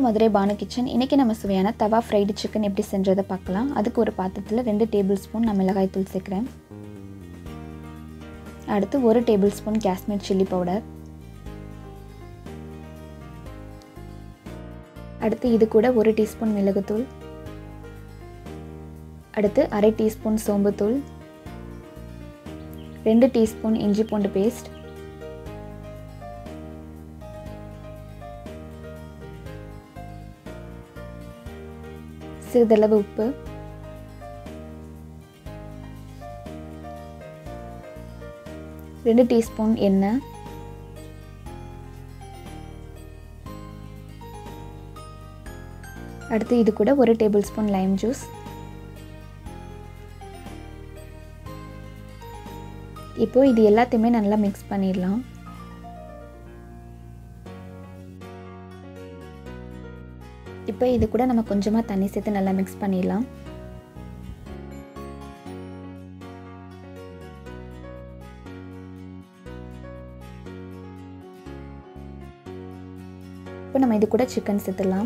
Madurai Banu kitchen இன்றைக்கி நம்ம சுவையான தவா ஃப்ரைடு சிக்கன் எப்படி செஞ்சதை பார்க்கலாம் அதுக்கு ஒரு பாத்திரத்தில் ரெண்டு டேபிள் ஸ்பூன் நான் மிளகாய் தூள் சேர்க்குறேன் அடுத்து ஒரு tablespoon Kashmir chilli powder அடுத்து இது கூட ஒரு டீஸ்பூன் மிளகுத்தூள் அடுத்து அரை டீஸ்பூன் சோம்புத்தூள் ரெண்டு டீஸ்பூன் இஞ்சி பூண்டு பேஸ்ட் சிறிதளவு உப்பு ரெண்டு டீஸ்பூன் எண்ணெய் அடுத்து இது கூட ஒரு டேபிள் ஸ்பூன் லைம் ஜூஸ் இப்போ இது எல்லாத்தையுமே நல்லா மிக்ஸ் பண்ணிடலாம் இப்போ இது கூட நம்ம கொஞ்சமாக தண்ணி சேர்த்து நல்லா மிக்ஸ் பண்ணிடலாம் இப்போ நம்ம இது கூட சிக்கன் சேர்த்துடலாம்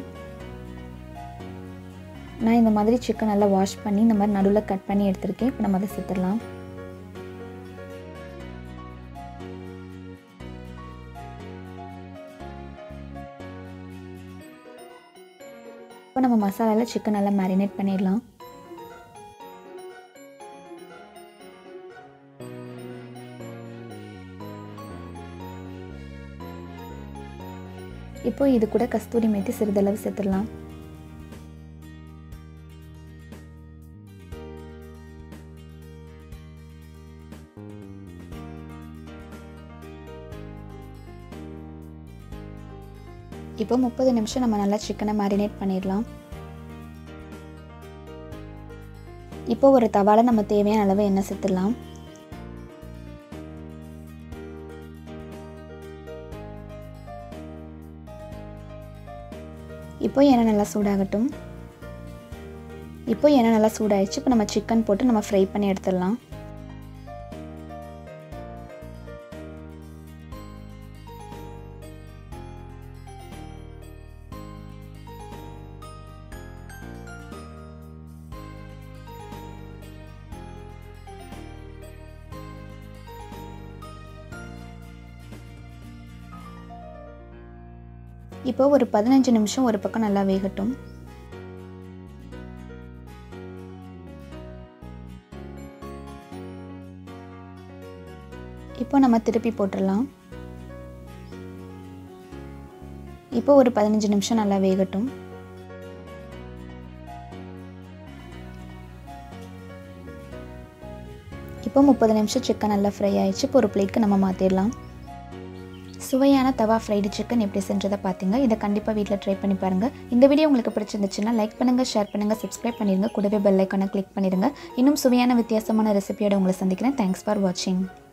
நான் இந்த மாதிரி சிக்கன் நல்லா வாஷ் பண்ணி இந்த மாதிரி நடுவில் கட் பண்ணி எடுத்திருக்கேன் இப்போ நம்ம அதை சேர்த்துடலாம் இப்போ நம்ம மசாலாவில் சிக்கன் நல்லா மேரினேட் பண்ணிடலாம் இப்போ இது கூட கஸ்தூரி மேத்தி சிறிதளவு சேர்த்துடலாம் இப்போ முப்பது நிமிஷம் நம்ம நல்லா சிக்கனை மேரினேட் பண்ணிடலாம் இப்போ ஒரு தவால நம்ம தேவையான அளவு எண்ணெய் சேர்த்துடலாம் இப்போ எண்ணெய் நல்லா சூடாகட்டும் இப்போ எண்ணெய் நல்லா சூடாயிடுச்சு இப்போ நம்ம சிக்கன் போட்டு நம்ம ஃப்ரை பண்ணி எடுத்துடலாம் இப்போ ஒரு பதினஞ்சு நிமிஷம் ஒரு பக்கம் நல்லா வேகட்டும் இப்போ நம்ம திருப்பி போட்டுடலாம் இப்போ ஒரு பதினஞ்சு நிமிஷம் நல்லா வேகட்டும் இப்போ முப்பது நிமிஷம் சிக்கன் நல்லா ஃப்ரை ஆயிடுச்சு இப்போ ஒரு பிளேட்க்கு நம்ம மாற்றிடலாம் சுவையான தவா ஃப்ரைடு சிக்கன் எப்படி செஞ்சதை பார்த்தீங்க இதை கண்டிப்பாக வீட்டில் ட்ரை பண்ணி பாருங்கள் இந்த வீடியோ உங்களுக்கு பிடிச்சிருந்துச்சுன்னா லைக் பண்ணுங்கள் ஷேர் பண்ணுங்கள் சப்ஸ்கிரைப் பண்ணிடுங்க கூடவே பெல் ஐக்கானை கிளிக் பண்ணிடுங்க இன்னும் சுவையான வித்தியாசமான ரெசிபியோட உங்களை சந்திக்கிறேன் தேங்க்ஸ் ஃபார் வாட்சிங்